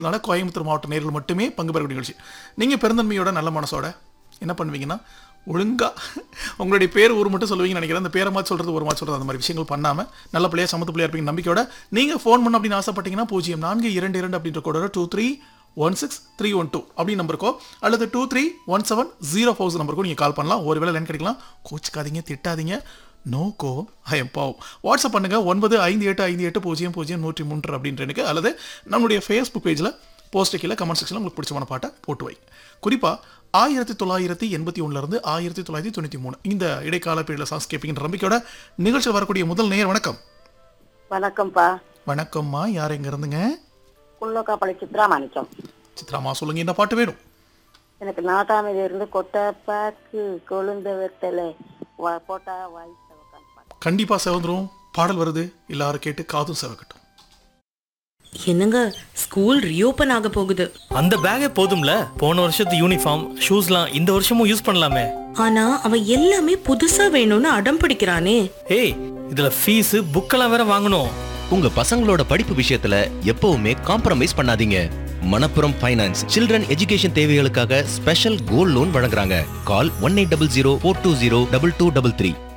அதனால கோயம்புத்தூர் மாவட்ட நேர்கள் மட்டுமே பங்கு பெறக்கூடிய நிகழ்ச்சி நீங்கள் பெருந்தன்மையோட நல்ல மனசோட என்ன பண்ணுவீங்கன்னா ஒழுங்கா உங்களுடைய பேர் ஊர் மட்டும் சொல்லுவீங்கன்னு நினைக்கிறேன் அந்த பேரை மாதிரி சொல்றது ஒரு மாதிரி சொல்றது அந்த மாதிரி விஷயங்கள் பண்ணாம நல்ல பிள்ளையா சமத்து பிள்ளையா இருப்பீங்க நம்பிக்கையோட நீங்க ஃபோன் பண்ண அப்படின்னு ஆசைப்பட்டீங்கன்னா பூஜ்ஜியம் நான்கு இரண்டு இரண்டு அப்படின்ற கோடோட two three one six three one two அப்படின்னு நம்பருக்கோ அல்லது two three one seven zero four நம்பருக்கோ நீங்கள் கால் பண்ணலாம் ஒரு வேளை லைன் கிடைக்கலாம் கோச்சிக்காதீங்க திட்டாதீங்க நோ கோ ஐ எம் பாவ் வாட்ஸ்அப் பண்ணுங்க ஒன்பது ஐந்து எட்டு ஐந்து எட்டு பூஜ்ஜியம் பூஜ்ஜியம் நூற்றி மூன்று அப்படின்ற எனக்கு அல்லது நம்மளுடைய ஃபேஸ்புக் பேஜில் போஸ்ட் கீழே கமெண்ட் செக்ஷனில் உங்களுக்கு பிடிச்சமான பாட்டை போட்டு வை குறிப்பாக ஆயிரத்தி தொள்ளாயிரத்தி எண்பத்தி ஒன்றுலேருந்து ஆயிரத்தி தொள்ளாயிரத்தி தொண்ணூற்றி மூணு இந்த இடைக்கால பீரியடில் சாங்ஸ் கேட்பீங்கிற நம்பிக்கையோட நிகழ்ச்சியில் வரக்கூடிய முதல் நேயர் வணக்கம் வணக்கம்ப்பா வணக்கம்மா யார் எங்க இருந்துங்க குள்ளக்காப்பளை சித்ரா மாணிக்கம் சித்ராமா சொல்லுங்க என்ன பாட்டு வேணும் எனக்கு நாட்டாமையில இருந்து கொட்டை பாக்கு கொழுந்த வெத்தலை வ- போட்டா வாய் சவக்கான் பாட்டு கண்டிப்பா செவந்துரும் பாடல் வருது எல்லாரும் கேட்டு காதும் செவக்கட்டும் என்னங்க ஸ்கூல் ரீஓபன் ஆக போகுது அந்த பேக்கே போதும்ல போன வருஷத்து யூனிஃபார்ம் ஷூஸ்லாம் இந்த வருஷமும் யூஸ் பண்ணலாமே ஆனா அவன் எல்லாமே புதுசா வேணும்னு அடம் பிடிக்கிறானே ஏய் இதுல ஃபீஸ் புக்கெல்லாம் வேற வாங்கணும் உங்க பசங்களோட படிப்பு விஷயத்துல எப்பவுமே காம்ப்ரமைஸ் பண்ணாதீங்க மணப்புரம் ஃபைனான்ஸ் சில்ட்ரன் எஜுகேஷன் தேவைகளுக்காக ஸ்பெஷல் கோல்ட் லோன் வழங்குறாங்க call one eight double zero four two zero double two double three